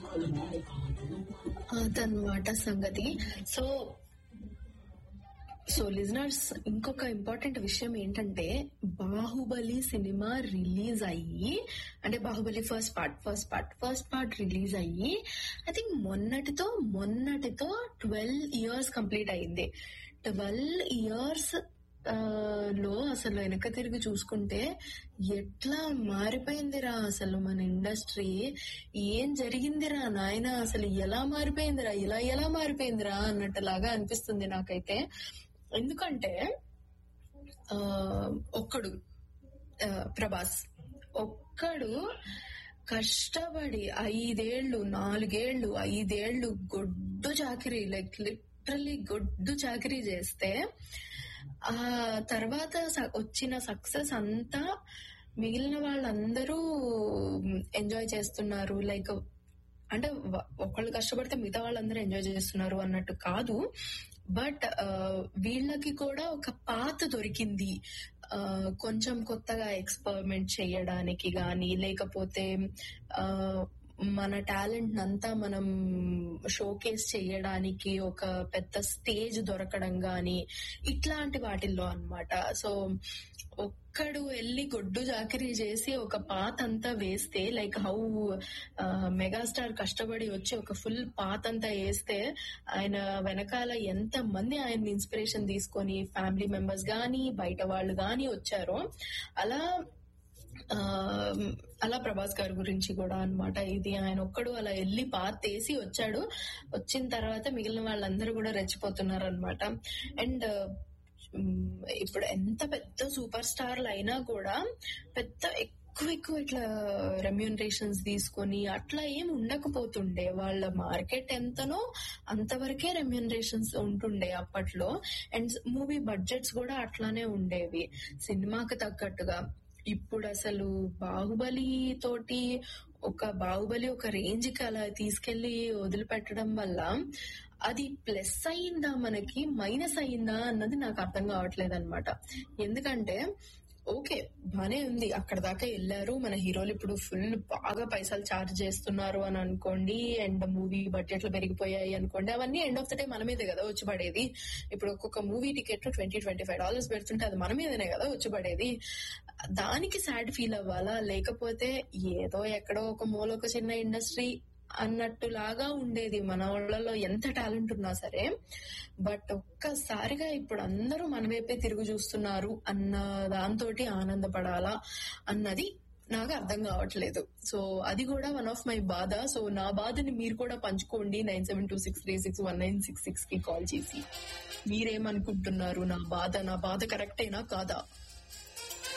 అదనమాట సంగతి so so listeners ఇంకొక ఇంపార్టెంట్ విషయం ఏంటంటే బాహుబలి సినిమా రిలీజ్ అయ్యి అంటే Baahubali first part first part first part release అయ్యి ఐ థింక్ మొన్నటితో మొన్నటితో ట్వెల్వ్ ఇయర్స్ కంప్లీట్ అయింది ట్వెల్వ్ ఇయర్స్ లో అసలు వెనక తిరిగి చూసుకుంటే ఎట్లా మారిపోయిందిరా అసలు మన ఇండస్ట్రీ ఏం జరిగిందిరా నాయన అసలు ఎలా మారిపోయిందిరా ఇలా ఎలా మారిపోయిందిరా అన్నట్టులాగా అనిపిస్తుంది నాకైతే ఎందుకంటే ఆ, ఒక్కడు ఆ, ప్రభాస్ ఒక్కడు కష్టపడి ఐదేళ్లు నాలుగేళ్లు ఐదేళ్లు గొడ్డు చాకరీ లైక్ లిటరలీ గొడ్డు చాకరీ చేస్తే ఆ తర్వాత స- వచ్చిన సక్సెస్ అంతా మిగిలిన వాళ్ళందరూ ఎంజాయ్ చేస్తున్నారు లైక్ అంటే వ- ఒకళ్ళు కష్టపడితే మిగతా వాళ్ళందరూ ఎంజాయ్ చేస్తున్నారు అన్నట్టు కాదు బట్ వీళ్ళకి కూడా ఒక పాత దొరికింది ఆ, కొంచెం కొత్తగా ఎక్స్పెరిమెంట్ చేయడానికి గాని లేకపోతే ఆ, మన టాలెంట్ అంతా మనం షోకేస్ చేయడానికి ఒక పెద్ద స్టేజ్ దొరకడం గాని ఇట్లాంటి వాటిల్లో అన్నమాట సో ఒక్కడు వెళ్ళి గొడ్డు చాకరీ చేసి ఒక పాత అంతా వేస్తే లైక్ హౌ మెగాస్టార్ కష్టపడి వచ్చి ఒక ఫుల్ పాత అంతా వేస్తే ఆయన వెనకాల ఎంత మంది ఆయన ఇన్స్పిరేషన్ తీసుకొని ఫ్యామిలీ మెంబర్స్ గాని బయట వాళ్ళు గాని వచ్చారో అలా ఆ, అలా ప్రభాస్ గారి గురించి కూడా అన్నమాట ఇది ఆయన ఒక్కడు అలా వెళ్ళి పాత్ వేసి వచ్చాడు వచ్చిన తర్వాత మిగిలిన వాళ్ళందరూ కూడా రెచ్చిపోతున్నారు అనమాట అండ్ ఇప్పుడు ఎంత పెద్ద సూపర్ స్టార్లు అయినా కూడా పెద్ద ఎక్కువ ఎక్కువ ఇట్లా రెమ్యూనరేషన్స్ తీసుకొని అట్లా ఏం ఉండకపోతుండే వాళ్ళ మార్కెట్ ఎంతనో అంతవరకే రెమ్యూనరేషన్స్ ఉంటుండే అప్పట్లో అండ్ మూవీ బడ్జెట్స్ కూడా అట్లానే ఉండేవి సినిమాకి తగ్గట్టుగా ఇప్పుడు అసలు బాహుబలి తోటి ఒక బాహుబలి ఒక రేంజ్ కి అలా తీసుకెళ్లి వదిలిపెట్టడం వల్ల అది ప్లస్ అయిందా మనకి మైనస్ అయిందా అన్నది నాకు అర్థం కావట్లేదు అనమాట ఎందుకంటే ఓకే బానే ఉంది అక్కడ దాకా వెళ్ళారు మన హీరోలు ఇప్పుడు ఫుల్ బాగా పైసలు చార్జ్ చేస్తున్నారు అని అనుకోండి అండ్ మూవీ బడ్జెట్లు పెరిగిపోయాయి అనుకోండి అవన్నీ ఎండ్ ఆఫ్ ద డే మన మీదే కదా వచ్చి పడేది ఇప్పుడు ఒక్కొక్క movie ticket twenty twenty five dollars పెడుతుంటే అది మన మీదనే కదా వచ్చి పడేది దానికి సాడ్ ఫీల్ అవ్వాలా లేకపోతే ఏదో ఎక్కడో ఒక మూల ఒక చిన్న ఇండస్ట్రీ అన్నట్టులాగా ఉండేది మన వాళ్ళలో ఎంత టాలెంట్ ఉన్నా సరే బట్ ఒక్కసారిగా ఇప్పుడు అందరూ మన వైపే తిరుగు చూస్తున్నారు అన్న దాంతో ఆనందపడాలా అన్నది నాకు అర్థం కావట్లేదు సో అది కూడా వన్ ఆఫ్ మై బాధ సో నా బాధని మీరు కూడా పంచుకోండి nine seven two six three six one nine six six కి కాల్ చేసి మీరేమనుకుంటున్నారు నా బాధ నా బాధ కరెక్టేనా కాదా